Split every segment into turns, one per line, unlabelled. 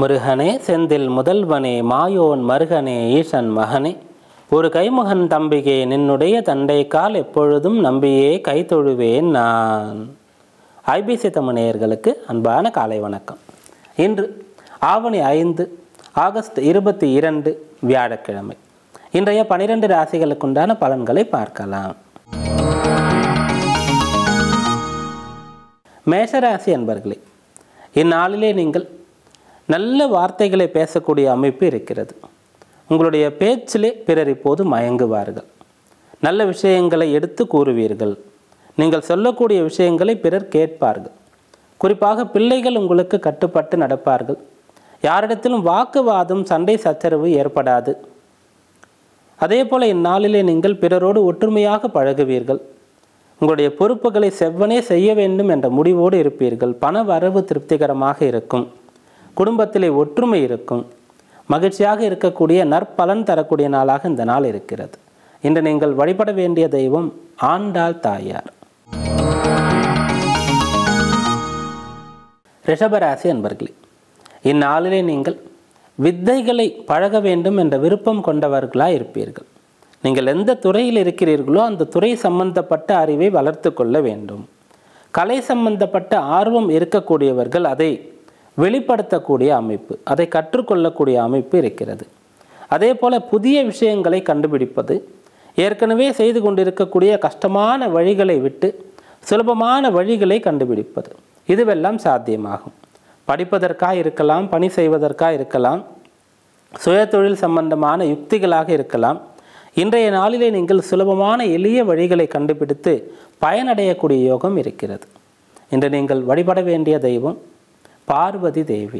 முருகனே செந்தில் முதல்வனே மாயோன் மருகனே ஈசன் மகனே ஒரு கைமுகன் தம்பிகே நின்னுடைய தண்டை கால் எப்பொழுதும் நம்பியே கை தொழுவேன் நான் ஐபிசி தமிழர்களுக்கு அன்பான காலை வணக்கம் இன்று ஆவணி ஐந்து ஆகஸ்ட் இருபத்தி இரண்டு வியாழக்கிழமை இன்றைய பனிரெண்டு ராசிகளுக்குண்டான பலன்களை பார்க்கலாம் மேஷராசி அன்பர்களே இந்நாளிலே நீங்கள் நல்ல வார்த்தைகளை பேசக்கூடிய அமைப்பு இருக்கிறது உங்களுடைய பேச்சிலே பிறர் இப்போது மயங்குவார்கள் நல்ல விஷயங்களை எடுத்து கூறுவீர்கள் நீங்கள் சொல்லக்கூடிய விஷயங்களை பிறர் கேட்பார்கள் குறிப்பாக பிள்ளைகள் உங்களுக்கு கட்டுப்பட்டு நடப்பார்கள் யாரிடத்திலும் வாக்குவாதம் சண்டை சச்சரவு ஏற்படாது அதே போல இந்நாளிலே நீங்கள் பிறரோடு ஒற்றுமையாக பழகுவீர்கள் உங்களுடைய பொறுப்புகளை செவ்வனே செய்ய வேண்டும் என்ற முடிவோடு இருப்பீர்கள் பண வரவு திருப்திகரமாக இருக்கும் குடும்பத்திலே ஒற்றுமை இருக்கும் மகிழ்ச்சியாக இருக்கக்கூடிய நற்பலன் தரக்கூடிய நாளாக இந்த நாள் இருக்கிறது இன்று நீங்கள் வழிபட வேண்டிய தெய்வம் ஆண்டாள் தாயார் ரிஷபராசி அன்பர்களே இந்நாளிலே நீங்கள் வித்தைகளை பழக வேண்டும் என்ற விருப்பம் கொண்டவர்களாக இருப்பீர்கள் நீங்கள் எந்த துறையில் இருக்கிறீர்களோ அந்த துறை சம்பந்தப்பட்ட அறிவை வளர்த்து கொள்ள வேண்டும் கலை சம்பந்தப்பட்ட ஆர்வம் இருக்கக்கூடியவர்கள் அதை வெளிப்படுத்தக்கூடிய அமைப்பு அதை கற்றுக்கொள்ளக்கூடிய அமைப்பு இருக்கிறது அதே போல் புதிய விஷயங்களை கண்டுபிடிப்பது ஏற்கனவே செய்து கொண்டிருக்கக்கூடிய கஷ்டமான வழிகளை விட்டு சுலபமான வழிகளை கண்டுபிடிப்பது இதுவெல்லாம் சாத்தியமாகும் படிப்பதற்காக இருக்கலாம் பணி செய்வதற்காக இருக்கலாம் சுயதொழில் சம்பந்தமான யுக்திகளாக இருக்கலாம் இன்றைய நாளிலே நீங்கள் சுலபமான எளிய வழிகளை கண்டுபிடித்து பயனடையக்கூடிய யோகம் இருக்கிறது இன்று நீங்கள் வழிபட வேண்டிய தெய்வம் பார்வதி தேவி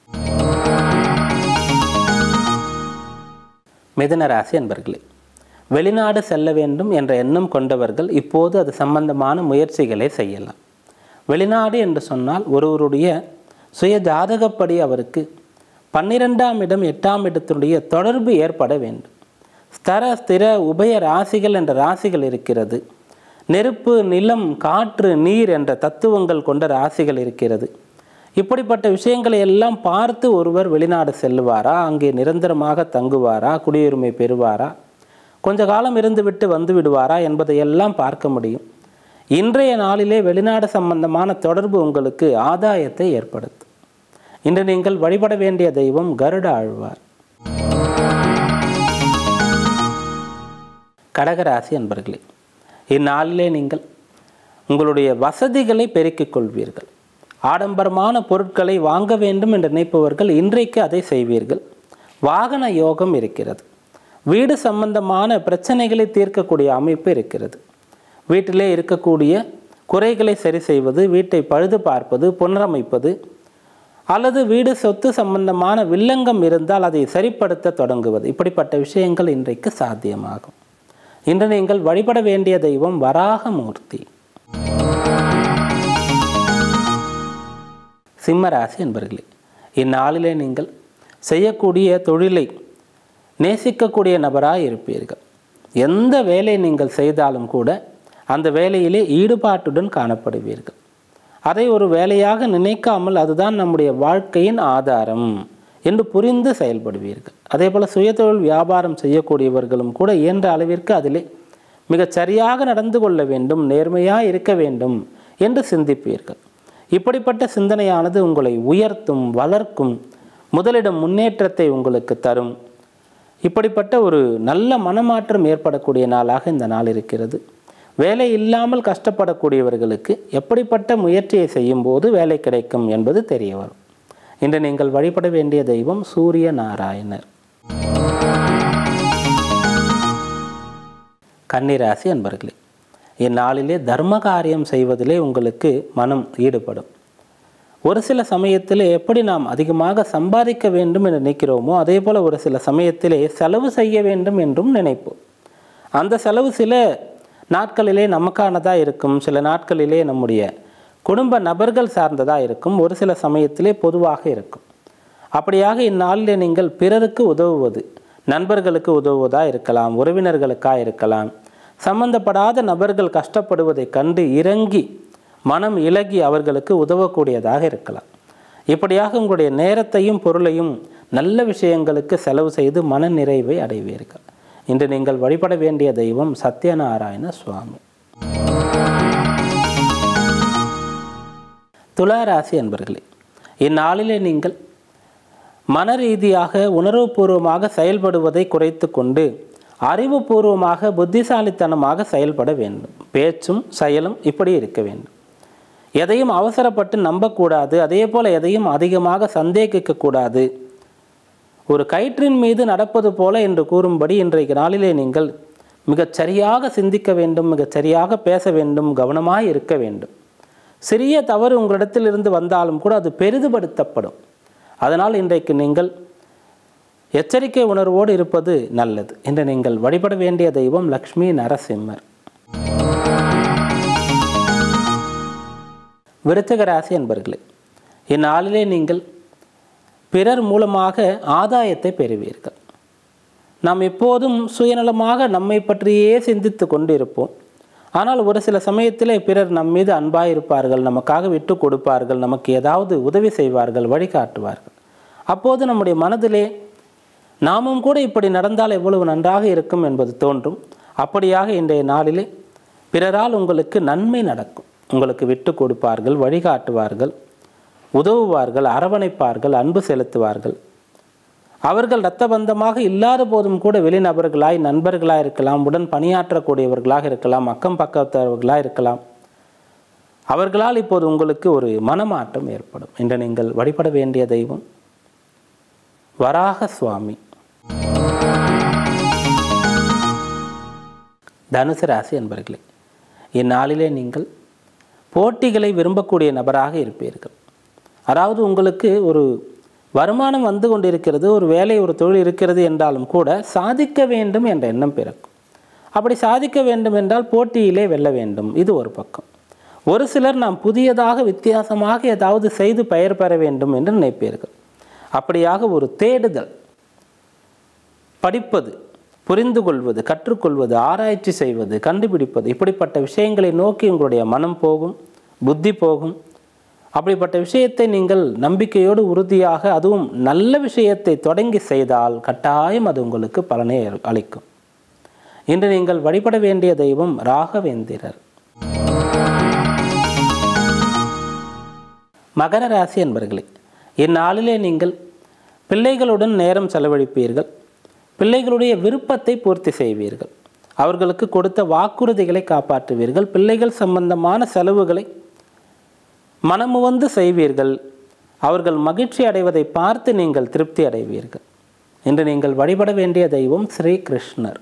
மிதுன ராசி என்பர்களே வெளிநாடு செல்ல வேண்டும் என்ற எண்ணம் கொண்டவர்கள் இப்போது அது சம்பந்தமான முயற்சிகளை செய்யலாம் வெளிநாடு என்று சொன்னால் ஒருவருடைய சுய ஜாதகப்படி அவருக்கு பன்னிரெண்டாம் இடம் எட்டாம் இடத்துடைய தொடர்பு ஏற்பட வேண்டும் ஸ்தர ஸ்திர உபய ராசிகள் என்ற ராசிகள் இருக்கிறது நெருப்பு நிலம் காற்று நீர் என்ற தத்துவங்கள் கொண்ட ராசிகள் இருக்கிறது இப்படிப்பட்ட விஷயங்களை எல்லாம் பார்த்து ஒருவர் வெளிநாடு செல்லுவாரா அங்கே நிரந்தரமாக தங்குவாரா குடியுரிமை பெறுவாரா கொஞ்ச காலம் இருந்துவிட்டு வந்து விடுவாரா என்பதையெல்லாம் பார்க்க முடியும் இன்றைய நாளிலே வெளிநாடு சம்பந்தமான தொடர்பு உங்களுக்கு ஆதாயத்தை ஏற்படுத்தும் இன்று நீங்கள் வழிபட வேண்டிய தெய்வம் கருட ஆழ்வார் கடகராசி அன்பர்களே இந்நாளிலே நீங்கள் உங்களுடைய வசதிகளை பெருக்கிக் கொள்வீர்கள் ஆடம்பரமான பொருட்களை வாங்க வேண்டும் என்று நினைப்பவர்கள் இன்றைக்கு அதை செய்வீர்கள் வாகன யோகம் இருக்கிறது வீடு சம்பந்தமான பிரச்சனைகளை தீர்க்கக்கூடிய அமைப்பு இருக்கிறது வீட்டிலே இருக்கக்கூடிய குறைகளை சரி செய்வது வீட்டை பழுது பார்ப்பது புனரமைப்பது அல்லது வீடு சொத்து சம்பந்தமான வில்லங்கம் இருந்தால் அதை சரிப்படுத்த தொடங்குவது இப்படிப்பட்ட விஷயங்கள் இன்றைக்கு சாத்தியமாகும் இன்று நீங்கள் வழிபட வேண்டிய தெய்வம் வராகமூர்த்தி சிம்மராசி என்பர்களே இந்நாளிலே நீங்கள் செய்யக்கூடிய தொழிலை நேசிக்கக்கூடிய நபராக இருப்பீர்கள் எந்த வேலை நீங்கள் செய்தாலும் கூட அந்த வேலையிலே ஈடுபாட்டுடன் காணப்படுவீர்கள் அதை ஒரு வேலையாக நினைக்காமல் அதுதான் நம்முடைய வாழ்க்கையின் ஆதாரம் என்று புரிந்து செயல்படுவீர்கள் அதே போல் சுயதொழில் வியாபாரம் செய்யக்கூடியவர்களும் கூட இயன்ற அளவிற்கு அதிலே மிகச் சரியாக நடந்து கொள்ள வேண்டும் நேர்மையாக இருக்க வேண்டும் என்று சிந்திப்பீர்கள் இப்படிப்பட்ட சிந்தனையானது உங்களை உயர்த்தும் வளர்க்கும் முதலிடம் முன்னேற்றத்தை உங்களுக்கு தரும் இப்படிப்பட்ட ஒரு நல்ல மனமாற்றம் ஏற்படக்கூடிய நாளாக இந்த நாள் இருக்கிறது வேலை இல்லாமல் கஷ்டப்படக்கூடியவர்களுக்கு எப்படிப்பட்ட முயற்சியை செய்யும்போது வேலை கிடைக்கும் என்பது தெரிய வரும் இன்று நீங்கள் வழிபட வேண்டிய தெய்வம் சூரிய நாராயணர் கன்னிராசி அன்பர்களே இந்நாளிலே தர்ம காரியம் செய்வதிலே உங்களுக்கு மனம் ஈடுபடும் ஒரு சில சமயத்திலே எப்படி நாம் அதிகமாக சம்பாதிக்க வேண்டும் என்று நினைக்கிறோமோ அதே போல் ஒரு சில சமயத்திலே செலவு செய்ய வேண்டும் என்றும் நினைப்போம் அந்த செலவு சில நாட்களிலே நமக்கானதாக இருக்கும் சில நாட்களிலே நம்முடைய குடும்ப நபர்கள் சார்ந்ததாக இருக்கும் ஒரு சில சமயத்திலே பொதுவாக இருக்கும் அப்படியாக இந்நாளிலே நீங்கள் பிறருக்கு உதவுவது நண்பர்களுக்கு உதவுவதாக இருக்கலாம் உறவினர்களுக்காக இருக்கலாம் சம்பந்தப்படாத நபர்கள் கஷ்டப்படுவதை கண்டு இறங்கி மனம் இலகி அவர்களுக்கு உதவக்கூடியதாக இருக்கலாம் இப்படியாக உங்களுடைய நேரத்தையும் பொருளையும் நல்ல விஷயங்களுக்கு செலவு செய்து மன நிறைவை அடைவீர்கள் இன்று நீங்கள் வழிபட வேண்டிய தெய்வம் சத்யநாராயண சுவாமி துலா ராசி அன்பர்களே இந்நாளிலே நீங்கள் மன ரீதியாக உணர்வுபூர்வமாக செயல்படுவதை குறைத்து கொண்டு அறிவுபூர்வமாக புத்திசாலித்தனமாக செயல்பட வேண்டும் பேச்சும் செயலும் இப்படி இருக்க வேண்டும் எதையும் அவசரப்பட்டு நம்பக்கூடாது அதே போல் எதையும் அதிகமாக சந்தேகிக்கக்கூடாது ஒரு கயிற்றின் மீது நடப்பது போல என்று கூறும்படி இன்றைக்கு நாளிலே நீங்கள் மிகச் சரியாக சிந்திக்க வேண்டும் மிகச் சரியாக பேச வேண்டும் கவனமாய் இருக்க வேண்டும் சிறிய தவறு உங்களிடத்திலிருந்து வந்தாலும் கூட அது பெரிதுபடுத்தப்படும் அதனால் இன்றைக்கு நீங்கள் எச்சரிக்கை உணர்வோடு இருப்பது நல்லது இன்று நீங்கள் வழிபட வேண்டிய தெய்வம் லக்ஷ்மி நரசிம்மர் விருச்சக ராசி என்பர்களே இந்நாளிலே நீங்கள் பிறர் மூலமாக ஆதாயத்தை பெறுவீர்கள் நாம் எப்போதும் சுயநலமாக நம்மை பற்றியே சிந்தித்து கொண்டு இருப்போம் ஆனால் ஒரு சில சமயத்திலே பிறர் நம் மீது அன்பாக இருப்பார்கள் நமக்காக விட்டு கொடுப்பார்கள் நமக்கு ஏதாவது உதவி செய்வார்கள் வழிகாட்டுவார்கள் அப்போது நம்முடைய மனதிலே நாமும் கூட இப்படி நடந்தால் எவ்வளவு நன்றாக இருக்கும் என்பது தோன்றும் அப்படியாக இன்றைய நாளிலே பிறரால் உங்களுக்கு நன்மை நடக்கும் உங்களுக்கு விட்டு கொடுப்பார்கள் வழிகாட்டுவார்கள் உதவுவார்கள் அரவணைப்பார்கள் அன்பு செலுத்துவார்கள் அவர்கள் இரத்த பந்தமாக இல்லாத போதும் கூட வெளிநபர்களாய் நண்பர்களாக இருக்கலாம் உடன் பணியாற்றக்கூடியவர்களாக இருக்கலாம் அக்கம் பக்கத்தவர்களாக இருக்கலாம் அவர்களால் இப்போது உங்களுக்கு ஒரு மனமாற்றம் ஏற்படும் என்று நீங்கள் வழிபட வேண்டிய தெய்வம் வராக சுவாமி தனுசு ராசி என்பர்களே இந்நாளிலே நீங்கள் போட்டிகளை விரும்பக்கூடிய நபராக இருப்பீர்கள் அதாவது உங்களுக்கு ஒரு வருமானம் வந்து கொண்டிருக்கிறது ஒரு வேலை ஒரு தொழில் இருக்கிறது என்றாலும் கூட சாதிக்க வேண்டும் என்ற எண்ணம் பிறக்கும் அப்படி சாதிக்க வேண்டும் என்றால் போட்டியிலே வெல்ல வேண்டும் இது ஒரு பக்கம் ஒரு சிலர் நாம் புதியதாக வித்தியாசமாக ஏதாவது செய்து பெயர் பெற வேண்டும் என்று நினைப்பீர்கள் அப்படியாக ஒரு தேடுதல் படிப்பது புரிந்து கொள்வது கற்றுக்கொள்வது ஆராய்ச்சி செய்வது கண்டுபிடிப்பது இப்படிப்பட்ட விஷயங்களை நோக்கி உங்களுடைய மனம் போகும் புத்தி போகும் அப்படிப்பட்ட விஷயத்தை நீங்கள் நம்பிக்கையோடு உறுதியாக அதுவும் நல்ல விஷயத்தை தொடங்கி செய்தால் கட்டாயம் அது உங்களுக்கு பலனை அளிக்கும் இன்று நீங்கள் வழிபட வேண்டிய தெய்வம் ராகவேந்திரர் மகர ராசி என்பர்களே இந்நாளிலே நீங்கள் பிள்ளைகளுடன் நேரம் செலவழிப்பீர்கள் பிள்ளைகளுடைய விருப்பத்தை பூர்த்தி செய்வீர்கள் அவர்களுக்கு கொடுத்த வாக்குறுதிகளை காப்பாற்றுவீர்கள் பிள்ளைகள் சம்பந்தமான செலவுகளை மனமுவந்து செய்வீர்கள் அவர்கள் மகிழ்ச்சி அடைவதை பார்த்து நீங்கள் திருப்தி அடைவீர்கள் இன்று நீங்கள் வழிபட வேண்டிய தெய்வம் ஸ்ரீ கிருஷ்ணர்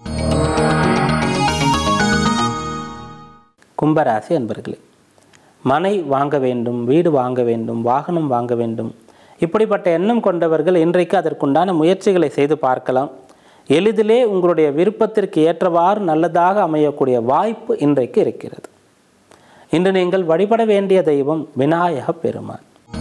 கும்பராசி அன்பர்களே மனை வாங்க வேண்டும் வீடு வாங்க வேண்டும் வாகனம் வாங்க வேண்டும் இப்படிப்பட்ட எண்ணம் கொண்டவர்கள் இன்றைக்கு அதற்குண்டான முயற்சிகளை செய்து பார்க்கலாம் எளிதிலே உங்களுடைய விருப்பத்திற்கு ஏற்றவாறு நல்லதாக அமையக்கூடிய வாய்ப்பு இன்றைக்கு இருக்கிறது இன்று நீங்கள் வழிபட வேண்டிய தெய்வம் விநாயக பெருமான்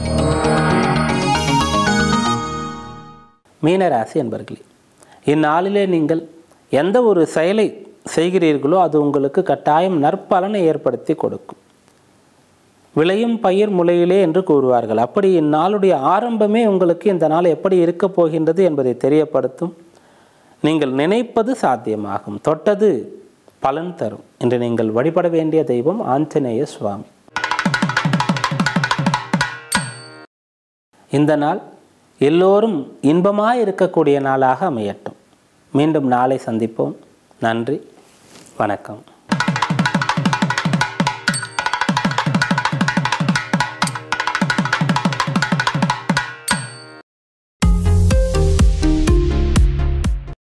மீனராசி என்பர்களே இந்நாளிலே நீங்கள் எந்த ஒரு செயலை செய்கிறீர்களோ அது உங்களுக்கு கட்டாயம் நற்பலனை ஏற்படுத்தி கொடுக்கும் விளையும் பயிர் முளையிலே என்று கூறுவார்கள் அப்படி இந்நாளுடைய ஆரம்பமே உங்களுக்கு இந்த நாள் எப்படி இருக்கப் போகின்றது என்பதை தெரியப்படுத்தும் நீங்கள் நினைப்பது சாத்தியமாகும் தொட்டது பலன் தரும் என்று நீங்கள் வழிபட வேண்டிய தெய்வம் ஆஞ்சநேய சுவாமி இந்த நாள் எல்லோரும் இன்பமாய் இருக்கக்கூடிய நாளாக அமையட்டும் மீண்டும் நாளை சந்திப்போம் நன்றி வணக்கம்